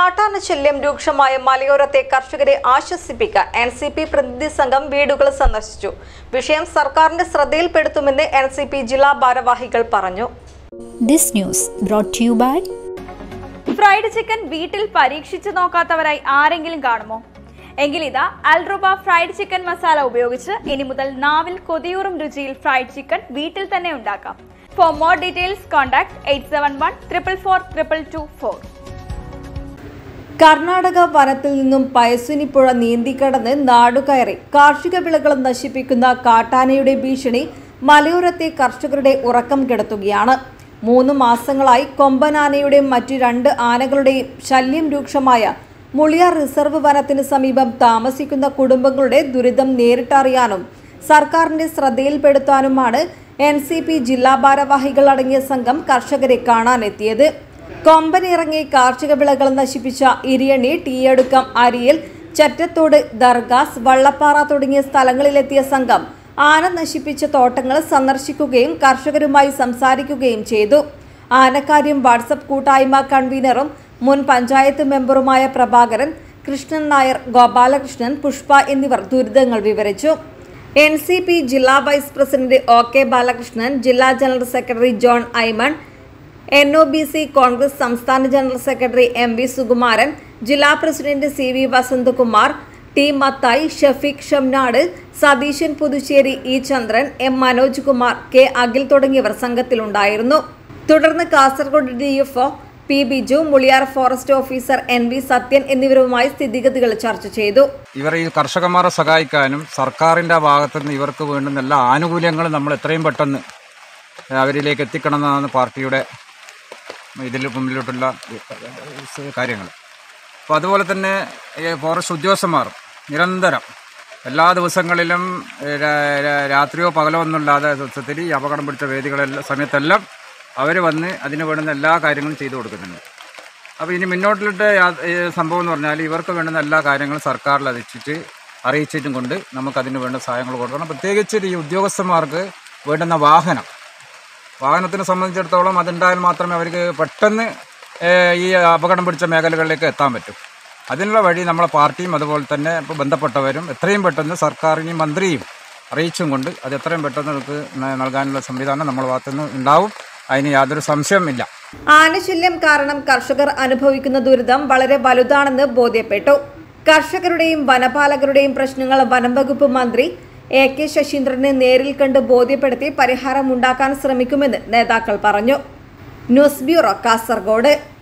കാട്ടാന ശല്യം രൂക്ഷമായ മലയോരത്തെ കർഷകരെ ആശ്വസിപ്പിക്കാൻ എൻ സി പി പ്രതിനിധി സംഘം വീടുകൾ സന്ദർശിച്ചു വിഷയം സർക്കാരിന്റെ ശ്രദ്ധയിൽപ്പെടുത്തുമെന്ന് എൻ സി പി ജില്ലാ ഭാരവാഹികൾ പറഞ്ഞു This news brought to you by fried chicken വീട്ടിൽ പരീക്ഷിച്ചു നോക്കാത്തവരായി ആരെങ്കിലും കാണുമോ എങ്കിൽ ഇതാ അൽറുബ ഫ്രൈഡ് ചിക്കൻ മസാല ഉപയോഗിച്ച് ഇനി മുതൽ നാവിൽ കൊതിയൂറും രുചിയിൽ ഫ്രൈഡ് ചിക്കൻ വീട്ടിൽ തന്നെ ഉണ്ടാക്കാം for more details contact eight seven one triple four triple two four Karnataka വനത്തിൽ നിന്നും പയസ്വിനിപ്പുഴ നീന്തിക്കടന്ന് നാടുകയറി കാർഷിക വിളകൾ നശിപ്പിക്കുന്ന കാട്ടാനയുടെ ഭീഷണി മലയോരത്തെ കർഷകരുടെ ഉറക്കം കെടുത്തുകയാണ് മൂന്ന് മാസങ്ങളായി കൊമ്പനാനയുടെയും മറ്റു രണ്ട് ആനകളുടെയും ശല്യം രൂക്ഷമായ മുളിയാർ റിസർവ് വനത്തിന് സമീപം താമസിക്കുന്ന കുടുംബങ്ങളുടെ ദുരിതം നേരിട്ടറിയാനും സർക്കാരിന്റെ ശ്രദ്ധയിൽപ്പെടുത്താനുമാണ് എൻ സി പി ജില്ലാ ഭാരവാഹികൾ അടങ്ങിയ സംഘം കർഷകരെ കാണാനെത്തിയത് കൊമ്പനിറങ്ങി കാർഷിക വിളകൾ നശിപ്പിച്ച ഇരിയണി ടീയടുക്കം അരിയിൽ ചറ്റത്തോട് ദർഗാസ് വള്ളപ്പാറ തുടങ്ങിയ സ്ഥലങ്ങളിലെത്തിയ സംഘം ആന നശിപ്പിച്ച തോട്ടങ്ങൾ സന്ദർശിക്കുകയും കർഷകരുമായി സംസാരിക്കുകയും ചെയ്തു ആനക്കാര്യം വാട്സപ്പ് കൂട്ടായ്മ കൺവീനറും മുൻ പഞ്ചായത്ത് മെമ്പറുമായ പ്രഭാകരൻ കൃഷ്ണൻ നായർ ഗോപാലകൃഷ്ണൻ പുഷ്പ എന്നിവർ ദുരിതങ്ങൾ വിവരിച്ചു എൻ സി പി ജില്ലാ vice president O K Balakrishnan ജില്ലാ general secretary John Aimon N O B C Congress സംസ്ഥാന general secretary M V Sukumaran ജില്ലാ president C V Vasanthakumar T Mathai Shafeeq Shamnad Satheesan Puthussery E Chandran M Manoj Kumar K Akhil തുടങ്ങിയവർ സംഘത്തിലുണ്ടായിരുന്നു തുടർന്ന് Kasaragod D F O P Biju Muliyar forest officer N V Sathyan എന്നിവരുമായി സ്ഥിതിഗതികൾ ചർച്ച ചെയ്തു ഇവർ ഈ കർഷകന്മാരെ സഹായിക്കാനും സർക്കാരിൻ്റെ ഭാഗത്തു നിന്ന് ഇവർക്ക് വേണ്ടുന്ന എല്ലാ ആനുകൂല്യങ്ങളും നമ്മൾ എത്രയും പെട്ടെന്ന് അവരിലേക്ക് എത്തിക്കണം എന്നാണ് പാർട്ടിയുടെ ഇതിൽ മുമ്പിലോട്ടുള്ള കാര്യങ്ങൾ അപ്പോൾ അതുപോലെ തന്നെ ഈ ഫോറസ്റ്റ് ഉദ്യോഗസ്ഥന്മാർ നിരന്തരം എല്ലാ ദിവസങ്ങളിലും ഏ, രാ- രാ- രാത്രിയോ പകലോ ഒന്നുമില്ലാതെ സത്യത്തിൽ ഈ അപകടം പിടിച്ച വേദികളെല്ലാം സമയത്തെല്ലാം അവർ വന്ന് അതിന് വേണ്ടുന്ന എല്ലാ കാര്യങ്ങളും ചെയ്തു കൊടുക്കുന്നുണ്ട് അപ്പോൾ ഇനി മുന്നോട്ടിലിട്ട് യാ- ഈ സംഭവം എന്ന് പറഞ്ഞാൽ ഇവർക്ക് വേണ്ടുന്ന എല്ലാ കാര്യങ്ങളും സർക്കാരിൽ അറിയിച്ചിട്ട് അറിയിച്ചിട്ടും കൊണ്ട് നമുക്ക് അതിന് വേണ്ട സഹായങ്ങൾ കൊടുക്കണം പ്രത്യേകിച്ച് ഈ ഉദ്യോഗസ്ഥന്മാർക്ക് വേണ്ടുന്ന വാഹനം വാഹനത്തിനെ സംബന്ധിച്ചിടത്തോളം അതുണ്ടായാൽ മാത്രമേ അവർക്ക് പെട്ടെന്ന് ഏഹ്, ഈ അപകടം പിടിച്ച മേഖലകളിലേക്ക് എത്താൻ പറ്റൂ അതിനുള്ള വഴി നമ്മളെ പാർട്ടിയും അതുപോലെ തന്നെ ഇപ്പോൾ ബന്ധപ്പെട്ടവരും എത്രയും പെട്ടെന്ന് സർക്കാരിനെയും മന്ത്രിയും അറിയിച്ചും കൊണ്ട് അത് എത്രയും പെട്ടെന്ന് നമുക്ക് ന- നൽകാനുള്ള സംവിധാനം നമ്മുടെ ഭാഗത്തുനിന്ന് ഉണ്ടാവും അതിന് യാതൊരു സംശയമില്ല ആനശല്യം കാരണം കർഷകർ അനുഭവിക്കുന്ന ദുരിതം വളരെ വലുതാണെന്ന് ബോധ്യപ്പെട്ടു കർഷകരുടെയും വനപാലകരുടെയും പ്രശ്നങ്ങൾ വനംവകുപ്പ് മന്ത്രി എ കെ ശശീന്ദ്രനെ നേരിൽ കണ്ട് ബോധ്യപ്പെടുത്തി പരിഹാരമുണ്ടാക്കാൻ ശ്രമിക്കുമെന്ന് നേതാക്കൾ പറഞ്ഞു ന്യൂസ് ബ്യൂറോ കാസർഗോഡ്